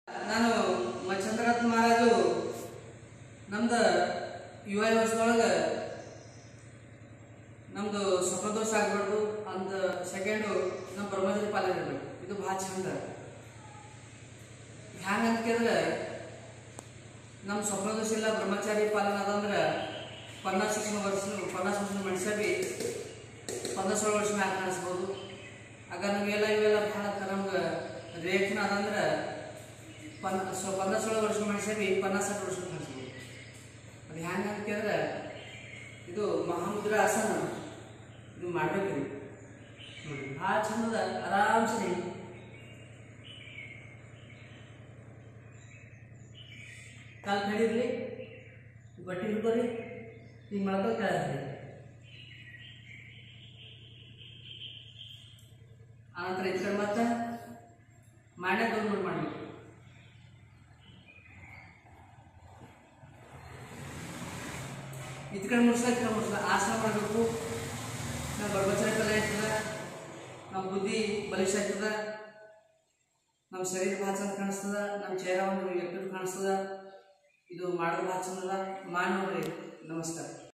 ನಾನು ಮ ಚಂದ್ರರತ್ನ ಮಹಾರಾಜು ನಮ್ದು ಯುವ ವ್ಯವಸ್ಥೆಯೊಳಗೆ ನಮ್ದು ಸ್ವಪ್ನದೋಷ ಆಗ್ಬಾರ್ದು ಅಂತ ಸೆಕೆಂಡು ನಮ್ಮ ಬ್ರಹ್ಮಚರ್ಯ ಪಾಲನೆ ಇರಬೇಕು ಇದು ಭಾಳ ಚಂದ ಹ್ಯಾಂಗ ಅಂತ ಕೇಳಿದ್ರೆ ನಮ್ಮ ಸ್ವಪ್ನದೋಷ ಇಲ್ಲ ಬ್ರಹ್ಮಚಾರಿ ಪಾಲನೆ ಅದಂದ್ರೆ ಪನ್ನಾಸ್ ವರ್ಷ ಪನ್ನಾಸ್ ವರ್ಷದ ಮನುಷ್ಯ ಬಿ ಪಂದ್ರ ಸೋಳು ವರ್ಷ ಮ್ಯಾಲ ಕಾಣಿಸ್ಬೋದು ಆಗ ನಮಗೆಲ್ಲ ಇವೆಲ್ಲ ಭಾಳ ನಮ್ಗೆ ರೇಖನ ಅದಂದ್ರೆ ಪನ್ ಸೊ ಪಂದ್ರ ಸೋಳು ವರ್ಷ ಮನುಷ್ಯ ಬಿ ಪನ್ನಾಸ್ ಸತ್ತು ವರ್ಷ ಕಾಣಿಸ್ಬೋದು ಅದು ಹ್ಯಾಂಗ ಅಂತ ಕೇಳಿದ್ರೆ ಇದು ಮಹಾಮುದ್ರ ಆಸನ ಇದು ಮಾಡ್ಬೇಕ್ರಿ ನೋಡಿ ಭಾಳ ಚಂದದ ಆರಾಮ್ಸೆ ಕಾಲು ಕಡಿರ್ಲಿ ಬಟ್ಟೆ ಹಿಡ್ಕೊರಿ ಹಿಂಗೆ ಮಾಡ್ಕೊಂಡು ಕೆಳಗೆ ಆನಂತರ ಈ ಕಡೆ ಮತ್ತೆ ಮಾಡೇ ಗೌರ್ಮೆಂಟ್ ಮಾಡಬೇಕು ಇದ್ ಕಡೆ ಮುಡ್ಸ್ಲ ಈ ಕಡೆ ಮುಡ್ಸ್ಲ ಆಸನ ಮಾಡಬೇಕು ನಮ್ಮ ಬರ್ಬಚಾರಿ ಕಲೆ ಆಯ್ತದ ನಮ್ಮ ಬುದ್ಧಿ ಬಲಿಷ್ಠ ಆಯ್ತದ ನಮ್ಮ ಶರೀರ ಭಾಳ ಚಂದ ಕಾಣಿಸ್ತದ ನಮ್ಮ ಚೇರ ಒಂದು ಎಟ್ಟು ಕಾಣಿಸ್ತದ ಇದು ಮಾಡೋದು ಭಾಳ ಚಂದ ಅದ ಮಾಡಿ ನೋಡ್ರಿ ನಮಸ್ಕಾರ